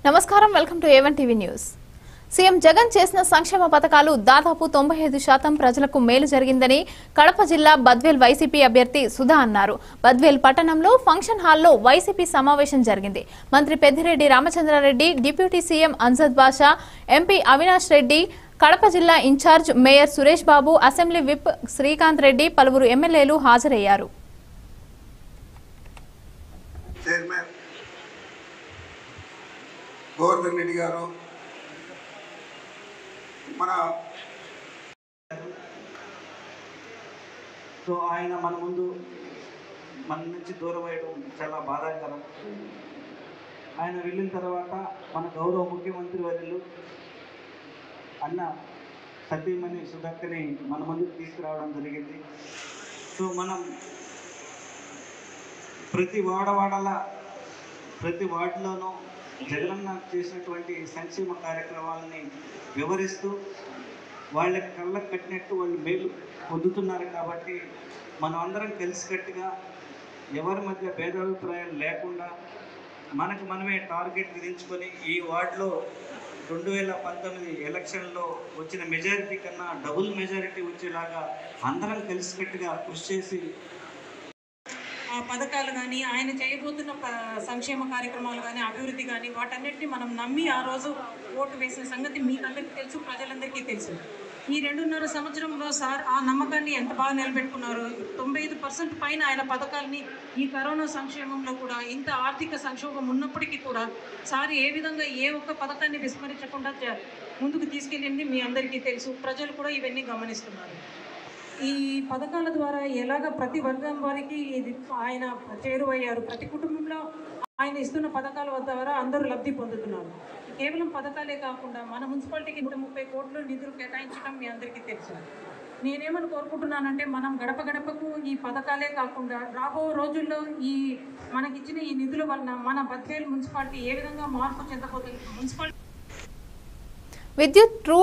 నమస్కారం welcome to A one TV news CM Jagan చేసిన సంక్షేమ పథకాలు దాదాపు తొంభై ఐదు శాతం ప్రజలకు మేలు జరిగిందని కడప జిల్లా బద్వేల్ వైసీపీ అభ్యర్థి సుధా అన్నారు బద్వేల్ పట్టణంలో ఫంక్షన్ హాల్లో వైసీపీ సమావేశం జరిగింది మంత్రి Peddireddy Ramachandra Reddy deputy CM Amzath Basha MP Avinash Reddy Kadapa జిల్లా in charge mayor Suresh Babu assembly whip Srikanth Reddy పలువురు ఎమ్మెల్యేలు హాజరయ్యారు చైర్మన్ గోవర్ధన్ రెడ్డి గారు మన సో ఆయన మన ముందు మన నుంచి దూరం అయ్యడం చాలా బాధాకరం ఆయన వెళ్ళిన తర్వాత మన గౌరవ ముఖ్యమంత్రి వర్యులు అన్న సతీమణి సుధక్కని మన ముందుకు తీసుకురావడం జరిగింది సో మనం ప్రతి వాడవాడల ప్రతి వార్డులోనూ జగనన్న చేసినటువంటి సంక్షేమ కార్యక్రమాలని వివరిస్తూ వాళ్ళ కళ్ళకు కట్టినట్టు వాళ్ళు మేలు పొందుతున్నారు కాబట్టి మనం అందరం కలిసికట్టుగా ఎవరి మధ్య భేదాభిప్రాయాలు లేకుండా మనకు మనమే టార్గెట్ విధించుకొని ఈ వార్డులో రెండు వేల పంతొమ్మిది ఎలక్షన్లో వచ్చిన మెజారిటీ కన్నా డబుల్ మెజారిటీ వచ్చేలాగా అందరం కలిసికట్టుగా కృషి చేసి ఆ పథకాలు కానీ ఆయన చేయబోతున్న ప- సంక్షేమ కార్యక్రమాలు కానీ అభివృద్ధి కానీ వాటన్నిటిని మనం నమ్మి ఆ రోజు ఓటు వేసిన సంగతి మీకు అందరికీ తెలుసు ప్రజలందరికీ తెలుసు ఈ రెండున్నర సంవత్సరంలో సార్ ఆ నమ్మకాన్ని ఎంత బాగా నిలబెట్టుకున్నారు తొంభై ఐదు పర్సెంట్ పైన ఆయన పథకాలని ఈ కరోనా సంక్షేమంలో కూడా ఇంత ఆర్థిక సంక్షోభం ఉన్నప్పటికీ కూడా సార్ ఏ విధంగా ఏ ఒక్క పథకాన్ని విస్మరించకుండా చ- ముందుకు తీసుకెళ్ళింది మీ అందరికీ తెలుసు ప్రజలు కూడా ఇవన్నీ గమనిస్తున్నారు ఈ పథకాల ద్వారా ఎలాగ ప్రతి వర్గం వారికి ఇది ఆయన చేరువయ్యారు ప్రతి కుటుంబంలో ఆయన ఇస్తున్న పథకాల ద్వారా అందరూ లబ్ధి పొందుతున్నారు కేవలం పథకాలే కాకుండా మన మున్సిపాలిటీకి నూట ముప్పై కోట్లు నిధులు కేటాయించడం మీ అందరికీ తెలుసు నేనేమని కోరుకుంటున్నానంటే మనం గడప గడపకు ఈ పథకాలే కాకుండా రాబో రోజుల్లో ఈ మనకిచ్చిన ఈ నిధుల వలన మన బద్వేల్ మున్సిపాలిటీ ఏ విధంగా మార్పు చెందబోతుంది మున్సిపాలిటీ విద్యుత్ ట్రూ